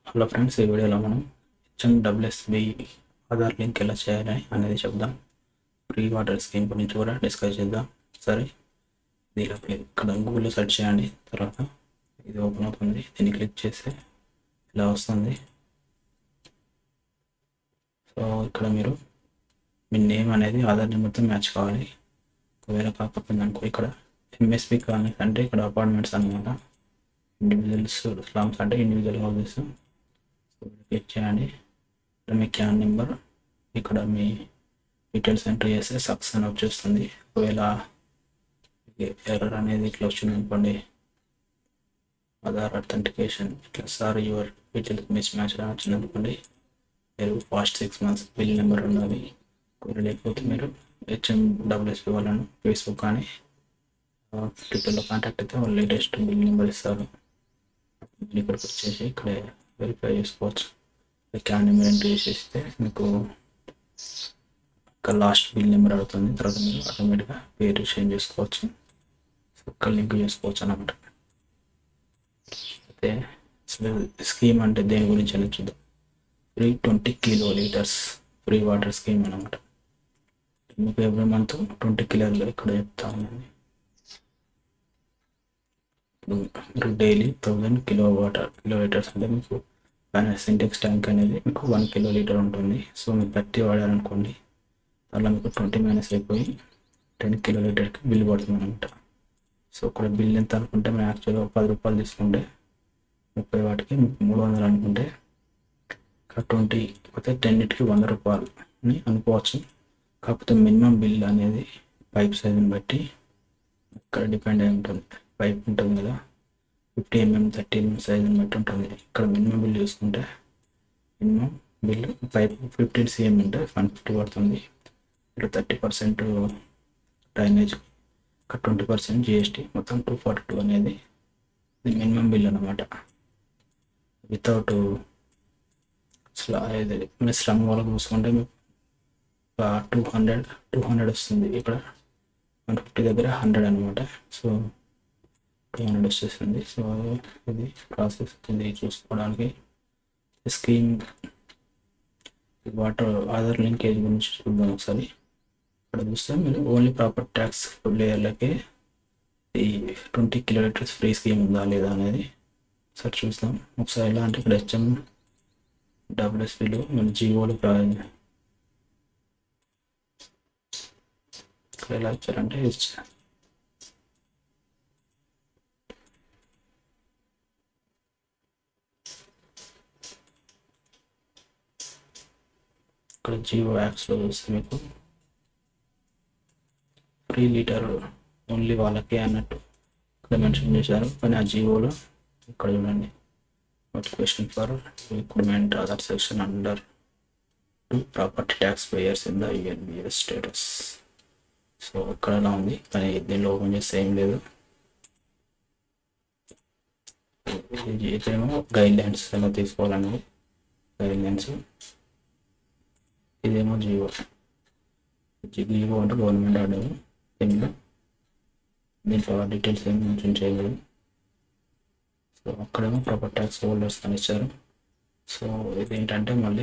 hello friends ఈ వీడియోలో మనం హెచ్ఎండబ్ల్యూఎస్బి ఆధార్ లింక్ ఎలా చేయాలి అనేది చెప్దాం ప్రీ వాటర్ స్కీమ్ గురించి కూడా డిస్కస్ చేద్దాం సరే దీనిలో ఇక్కడ గూగుల్లో సెర్చ్ చేయండి తర్వాత ఇది ఓపెన్ అవుతుంది దీన్ని క్లిక్ చేస్తే ఇలా వస్తుంది సో ఇక్కడ మీరు మీ నేమ్ అనేది ఆధార్ నెంబర్తో మ్యాచ్ కావాలి ఒకవేళ కాకపోయింది అనుకో ఇక్కడ ఎంఎస్పి కాలనీస్ అంటే ఇక్కడ అపార్ట్మెంట్స్ అనమాట ఇండివిజువల్స్ స్లామ్స్ అంటే ఇండివిజువల్ హౌసెస్ క్లిక్ చేయండి ఇక్కడ మీ క్యాన్ నెంబర్ ఇక్కడ మీ డీటెయిల్స్ ఎంటర్ చేస్తే సక్సెస్ అని వచ్చేస్తుంది ఒకవేళ ఎర్రర్ అనేది ఇట్లా వచ్చింది అనుకోండి ఆధార్ అథెంటికేషన్ ఇట్లా sir your details mismatch అని వచ్చింది అనుకోండి మీరు past six months bill number ఉండాలి ఒకవేళ లేకపోతే మీరు హెచ్ఎం డబ్ల్యూఎస్పీ వాళ్ళను ఫేస్బుక్ కానీ ట్విట్టర్లో కాంటాక్ట్ అయితే వాళ్ళు లేటెస్ట్ బిల్ నెంబర్ ఇస్తారు మీరు ఇక్కడికి వచ్చేసి ఇక్కడ వెరిఫై చేసుకోవచ్చు క్యాన్ నెంబర్ ఎంట్రీ చేసేస్తే మీకు ఇక్కడ లాస్ట్ బిల్ నెంబర్ అడుగుతుంది తర్వాత మీరు ఆటోమేటిక్గా పేరు చేంజ్ చేసుకోవచ్చు సో ఇక్కడ లింక్ చేసుకోవచ్చు అన్నమాట అయితే అసలు స్కీమ్ అంటే దేని గురించి అని చూద్దాం free twenty kilo litres free water scheme అనమాట మీకు ఎవ్రీ మంత్ ట్వంటీ కిలోలు ఇక్కడ చెప్తా ఉందండి మీరు daily thousand kilo water kilo litres అంటే మీకు సింటెక్స్ ట్యాంక్ అనేది మీకు వన్ కిలో లీటర్ ఉంటుంది సో మీరు థర్టీ వాడారనుకోండి దానిలో మీకు ట్వంటీ మైనస్ అయిపోయి టెన్ కిలో లీటర్కి బిల్ పడుతుంది అనమాట సో ఇక్కడ బిల్ ఎంత అనుకుంటే మనం యాక్చువల్గా పది రూపాయలు తీసుకుంటే ముప్పై వాటికి మీకు మూడు వందలు అనుకుంటే ఇక్కడ ట్వంటీ పోతే టెన్నిటికి వంద రూపాయలు అని అనుకోవచ్చు కాకపోతే మినిమం బిల్ అనేది పైప్ సైజుని బట్టి ఇక్కడ డిపెండ్ అయి ఉంటుంది పైప్ ఉంటుంది కదా ఫిఫ్టీ ఎంఎం థర్టీ ఎంఎం సైజుని బట్టి ఉంటుంది ఇక్కడ మినిమం బిల్ చూసుకుంటే minimum bill pipe fifteen CM ఉంటే వన్ ఫిఫ్టీ పడుతుంది ఇక్కడ థర్టీ పర్సెంట్ డ్రైనేజ్ ఇక్కడ ట్వంటీ పర్సెంట్ జిఎస్టీ మొత్తం టూ ఫార్టీ టూ అనేది ఇది మినిమం బిల్ అనమాట వితౌట్ స్లా ఇది మన శ్రమ వాళ్ళకి చూసుకుంటే మీకు టూ హండ్రెడ్ టూ హండ్రెడ్ వస్తుంది ఇక్కడ వన్ ఫిఫ్టీ దగ్గర హండ్రెడ్ అనమాట సో టూ హండ్రెడ్ వచ్చేసింది సో ఇది ప్రాసెస్ ఇది చూసుకోవడానికి స్కీమ్ వాటర్ ఆధార్ లింకేజ్ గురించి చూద్దాం ఒకసారి ఇక్కడ చూస్తే మీరు ఓన్లీ ప్రాపర్ ట్యాక్స్ లేయర్లకే ఈ ట్వంటీ కిలోమీటర్స్ ఫ్రీ స్కీమ్ ఉందా లేదా అనేది సార్ చూస్తాం ఒకసారి ఎలా అంటే ఇక్కడ హెచ్ఎం డబ్ల్యూఎస్పీలో మన జియోలో ఇక్కడ ఎలా ఇచ్చారంటే ఇక్కడ జియో యాప్స్లో చూస్తే మీకు ఫ్రీ లీటర్ ఓన్లీ వాళ్ళకే అన్నట్టు ఇక్కడ మెన్షన్ చేశారు కానీ ఆ జియోలో ఇక్కడ చూడండి notification for recruitment other section under to property tax payers in the UNBS status so ఇక్కడ ఎలా ఉంది కానీ దీనిలో ఓపెన్ చేస్తే ఏం లేదు ఇదేమో గైడ్ లైన్స్ ఎలా తీసుకోవాలనేది గైడ్ లైన్స్ ఇదేమో జియో జియో అంటే గవర్నమెంట్ ఆర్డర్ దీనిలో దీంట్లో డీటెయిల్స్ ఏం మెన్షన్ చేయలేదు సో అక్కడేమో ప్రాపర్ ట్యాక్స్ హోల్డర్స్ అని ఇచ్చారు సో ఇదేంటంటే మళ్ళీ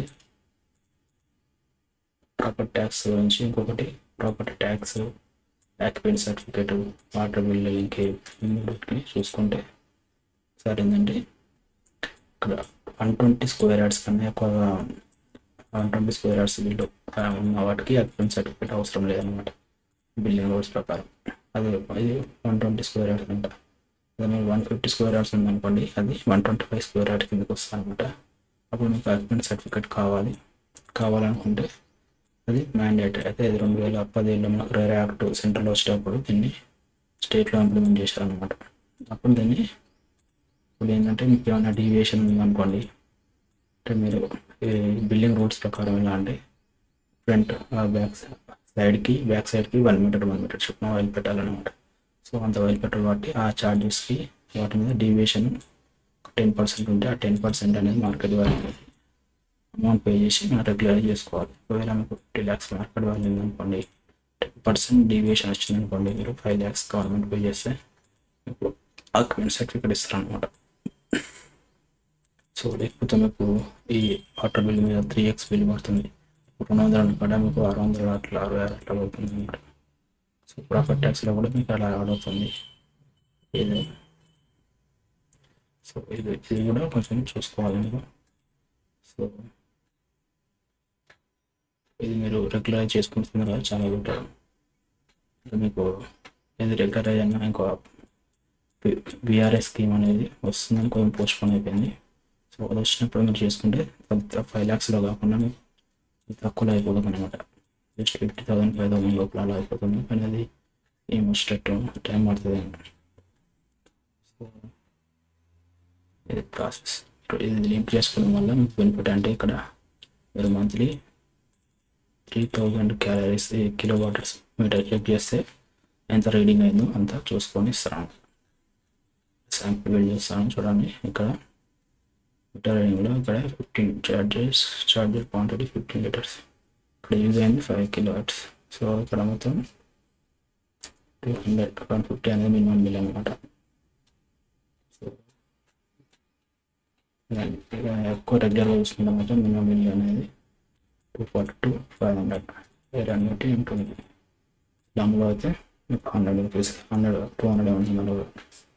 ప్రాపర్ ట్యాక్స్ గురించి ఇంకొకటి property tax occupant certificate water bill link మూడుకి చూసుకుంటే సార్ ఏంటంటే ఇక్కడ వన్ ట్వంటీ స్క్వేర్ యార్డ్స్ కన్నా ఎక్కువ one twenty square yards bill ఉన్న వాటికి యాక్యుపెంట్ సర్టిఫికేట్ అవసరం లేదనమాట బిల్డింగ్ రూల్స్ ప్రకారం అది ఇది వన్ ట్వంటీ స్క్వేర్ యార్డ్స్ అంట అదే వన్ ఫిఫ్టీ స్క్వేర్ యార్డ్స్ ఉందనుకోండి అది one twenty five square yard కిందకి వస్తుంది అనమాట అప్పుడు మీకు యాక్యుపెంట్ సర్టిఫికేట్ కావాలి కావాలనుకుంటే అది మ్యాండేట్ అయితే ఇది రెండు వేల పదిహేడులో మనకు రేర్ యాక్ట్ సెంట్రల్ వచ్చేటప్పుడు దీన్ని స్టేట్లో ఇంప్లిమెంట్ చేశారనమాట అప్పుడు దీన్ని ఇప్పుడు ఏంటంటే మీకు ఏమైనా డీవియేషన్ ఉందనుకోండి అంటే మీరు బిల్డింగ్ రూల్స్ ప్రకారం ఎలా అంటే ఫ్రంట్ బ్యాక్ సైడ్కి బ్యాక్ సైడ్కి వన్ మీటర్ వన్ మీటర్ చొప్పున వైల్ పెట్టాలన్నమాట సో అంత వైల్ పెట్టాలి కాబట్టి ఆ ఛార్జెస్కి వాటి మీద డీవియేషన్ టెన్ పర్సెంట్ ఉంటే ఆ టెన్ పర్సెంట్ అనేది మార్కెట్ వాల్యూ అమౌంట్ పే చేసి మనం రెగ్యులర్ చేసుకోవాలి ఒకవేళ మీకు ఫిఫ్టీ ల్యాక్స్ మార్కెట్ వాల్యూ ఉందనుకోండి టెన్ పర్సెంట్ డీవియేషన్ వచ్చింది అనుకోండి మీరు ఫైవ్ ల్యాక్స్ గవర్నమెంట్ పే చేస్తే మీకు ఆక్యుపెంట్ సర్టిఫికేట్ ఇస్తారనమాట సో సో లేకపోతే మీకు ఈ వాటర్ బిల్ మీద త్రీ ఎక్స్ బిల్ పడుతుంది రెండు వందల కాడ మీకు ఆరు వందలు అట్లా అరవై ఆరు అట్లా పడుతుంది అనమాట సో ప్రాపర్టీ ట్యాక్స్లో కూడా మీకు అలా ఆడుతుంది ఇది సో ఇది ఇది కూడా కొంచెం చూసుకోవాలి మీరు సో ఇది మీరు రెగ్యులర్ చేసుకుంటున్నారు కదా చాలా బెటర్ ఇది మీకు ఇది రెగ్యులర్ అయ్యాక ఇంకో బీఆర్ఎస్ స్కీమ్ అనేది వస్తుందని కొంచెం పోస్ట్పోన్ అయిపోయింది సో అది వచ్చినప్పుడు మీరు చేసుకుంటే ఫైవ్ ల్యాక్స్లో కాకుండా మీకు ఇది తక్కువలో అయిపోతుంది అనమాట just fifty thousand five thousand లోపల అలా అయిపోతుంది కానీ అది ఏం వచ్చేటట్టు టైం పడుతుంది సో ఇది ప్రాసెస్ ఇది లింక్ చేసుకోవడం వల్ల మీకు బెనిఫిట్ అంటే ఇక్కడ మీరు monthly three thousand calories kilo waters meter check చేస్తే ఎంత రీడింగ్ అయిందో అంతా చూసుకొని ఇస్తాను శాంపుల్ బిల్ చేస్తాను చూడండి ఇక్కడ మీటర్ రీడింగ్లో ఇక్కడ fifteen charges charger quantity fifteen litres ఇక్కడ యూజ్ అయింది ఫైవ్ కిలో వాట్స్ సో ఇక్కడ మొత్తం టూ హండ్రెడ్ వన్ ఫిఫ్టీ అనేది మినిమం బిల్ అనమాట సో ఇక ఎక్కువ రెగ్యులర్గా చూసుకుంటాం అయితే మినిమం బిల్ అనేది two forty two five hundred వేరే బట్టి ఉంటుంది దానిలో అయితే మీకు hundred rupees hundred two hundred ఉంటుంది